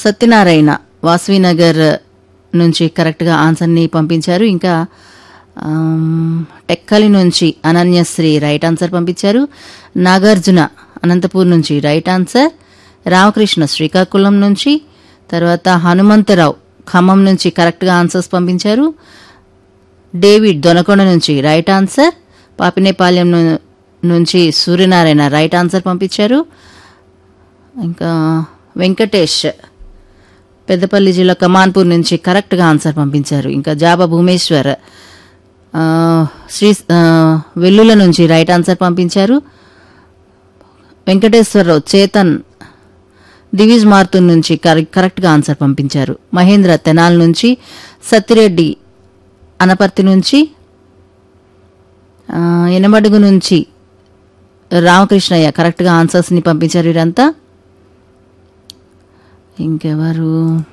సత్యనారాయణ వాసవినగర్ నుంచి కరెక్ట్గా ఆన్సర్ని పంపించారు ఇంకా ఆమ్, టెక్కలి నుంచి అనన్యశ్రీ రైట్ ఆన్సర్ పంపించారు నాగార్జున అనంతపూర్ నుంచి రైట్ ఆన్సర్ రామకృష్ణ శ్రీకాకుళం నుంచి తర్వాత హనుమంతరావు ఖమ్మం నుంచి కరెక్ట్గా ఆన్సర్స్ పంపించారు డేవిడ్ దొనకొండ నుంచి రైట్ ఆన్సర్ పాపినేపాలెం ను- నుంచి సూర్యనారాయణ రైట్ ఆన్సర్ పంపించారు ఇంకా వెంకటేష్ పెద్దపల్లి జిల్లా కమాన్పూర్ నుంచి కరెక్ట్గా ఆన్సర్ పంపించారు ఇంకా జాబా భూమేశ్వర్ ఆ, శ్రీ ఆ, వెల్లుల నుంచి రైట్ ఆన్సర్ పంపించారు వెంకటేశ్వరరావు చేతన్ దివిజ్ మార్తూర్ నుంచి కరె- కరెక్ట్గా ఆన్సర్ పంపించారు మహేంద్ర తెనాల్ నుంచి సత్తిరెడ్డి అనపర్తి నుంచి ఆ, ఎనమడుగు నుంచి రామకృష్ణయ్య కరెక్ట్గా ఆన్సర్స్ని పంపించారు వీరంతా ఇంకెవరు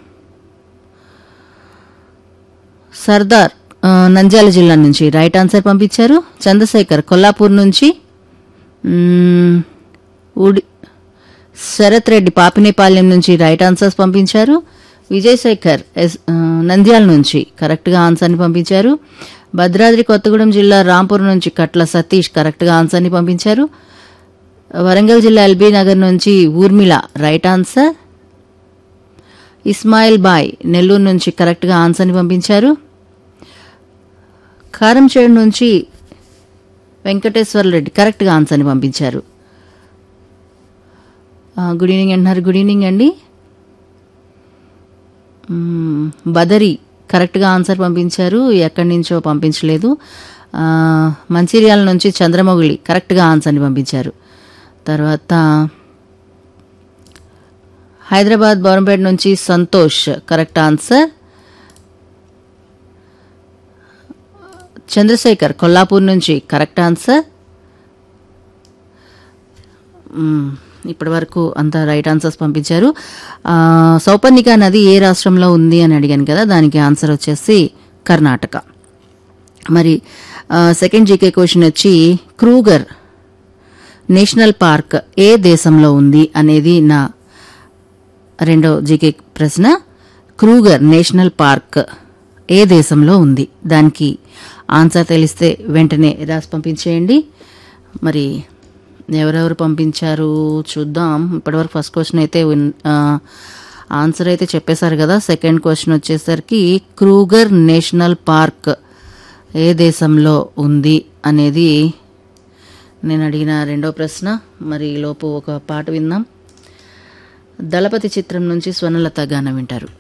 సర్దార్ ఆ, నంద్యాల జిల్లా నుంచి రైట్ ఆన్సర్ పంపించారు చంద్రశేఖర్ కొల్లాపూర్ నుంచి మ్మ్, ఉడి శరత్ రెడ్డి పాపినేపాలెం నుంచి రైట్ ఆన్సర్స్ పంపించారు విజయశేఖర్ ఎస్ ఆ, నంద్యాల నుంచి కరెక్ట్గా ఆన్సర్ని పంపించారు భద్రాద్రి కొత్తగూడెం జిల్లా రాంపూర్ నుంచి కట్ల సతీష్ కరెక్ట్గా ఆన్సర్ని పంపించారు వరంగల్ జిల్లా ఎల్బీ నగర్ నుంచి ఊర్మిళ రైట్ ఆన్సర్ ఇస్మాయిల్ బాయ్ నెల్లూరు నుంచి కరెక్ట్గా ఆన్సర్ని పంపించారు కారంచేడు నుంచి వెంకటేశ్వర రెడ్డి కరెక్ట్గా ఆన్సర్ని పంపించారు ఆ, గుడ్ ఈవినింగ్ అంటున్నారు గుడ్ ఈవినింగ్ అండి మ్మ్, బదరి కరెక్ట్గా ఆన్సర్ పంపించారు ఎక్కడి నుంచో పంపించలేదు ఆ, మంచిర్యాల నుంచి చంద్రమౌళి కరెక్ట్గా ఆన్సర్ని పంపించారు తర్వాత హైదరాబాద్ బౌరంపేట నుంచి సంతోష్ కరెక్ట్ ఆన్సర్ చంద్రశేఖర్ కొల్లాపూర్ నుంచి కరెక్ట్ ఆన్సర్ మ్మ్. ఇప్పటి వరకు అంతా రైట్ ఆన్సర్స్ పంపించారు ఆ, సౌపర్ణిక నది ఏ రాష్ట్రంలో ఉంది అని అడిగాను కదా దానికి ఆన్సర్ వచ్చేసి కర్ణాటక మరి సెకండ్ జీకే క్వశ్చన్ వచ్చి క్రూగర్ నేషనల్ పార్క్ ఏ దేశంలో ఉంది అనేది నా రెండో జీకే ప్రశ్న క్రూగర్ నేషనల్ పార్క్ ఏ దేశంలో ఉంది దానికి ఆన్సర్ తెలిస్తే వెంటనే రాసి పంపించేయండి మరి ఎవరెవరు పంపించారు చూద్దాం ఇప్పటివరకు ఫస్ట్ క్వశ్చన్ అయితే ఉన్- ఆ, ఆన్సర్ అయితే చెప్పేశారు కదా సెకండ్ క్వశ్చన్ వచ్చేసరికి క్రూగర్ నేషనల్ పార్క్ ఏ దేశంలో ఉంది అనేది నేను అడిగిన రెండో ప్రశ్న మరి ఈ లోపు ఒక పాట విందాం దళపతి చిత్రం నుంచి స్వర్ణలత గానం వింటారు